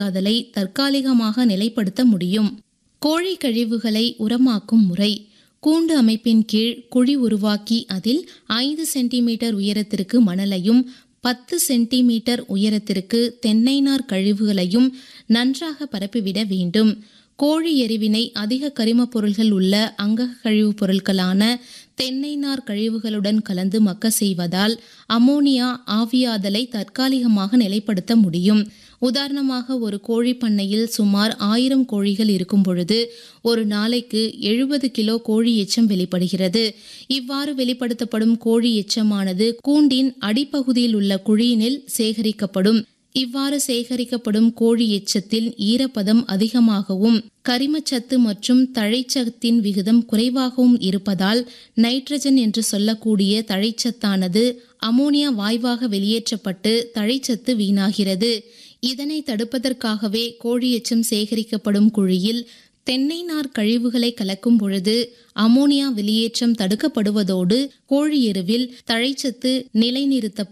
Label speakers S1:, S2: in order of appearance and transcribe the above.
S1: அதலை தற்காலிகமாக நிலைப்படுத்த முடியும் கோழி கழிவுகளை உரமாக்கும் முறை கூண்டு அமைப்பின் கீழ் குழி உருவாக்கி அதில் ஐந்து சென்டிமீட்டர் உயரத்திற்கு மணலையும் பத்து சென்டிமீட்டர் உயரத்திற்கு தென்னை நார் கழிவுகளையும் நன்றாக பரப்பிவிட வேண்டும் கோழி எரிவினை அதிக கரிமப் பொருள்கள் உள்ள அங்கக கழிவுப் பொருட்களான தென்னை நார் கழிவுகளுடன் கலந்து மக்க செய்வதால் அமோனியா ஆவியாதலை தற்காலிகமாக நிலைப்படுத்த முடியும் உதாரணமாக ஒரு கோழி பண்ணையில் சுமார் ஆயிரம் கோழிகள் இருக்கும் பொழுது ஒரு நாளைக்கு எழுபது கிலோ கோழி எச்சம் வெளிப்படுகிறது இவ்வாறு வெளிப்படுத்தப்படும் கோழி எச்சமானது கூண்டின் அடிப்பகுதியில் உள்ள குழியினில் சேகரிக்கப்படும் இவ்வாறு சேகரிக்கப்படும் கோழி எச்சத்தில் ஈரப்பதம் அதிகமாகவும் கரிமச்சத்து மற்றும் தழைச்சத்தின் விகிதம் குறைவாகவும் இருப்பதால் நைட்ரஜன் என்று சொல்லக்கூடிய தழைச்சத்தானது அமோனியா வாய்வாக வெளியேற்றப்பட்டு தழைச்சத்து வீணாகிறது இதனை தடுப்பதற்காகவே கோழி எச்சம் சேகரிக்கப்படும் குழியில் தென்னை நார் கழிவுகளை கலக்கும் பொழுது அமோனியா வெளியேற்றம் தடுக்கப்படுவதோடு கோழி எருவில் தழைச்சத்து நிலைநிறுத்த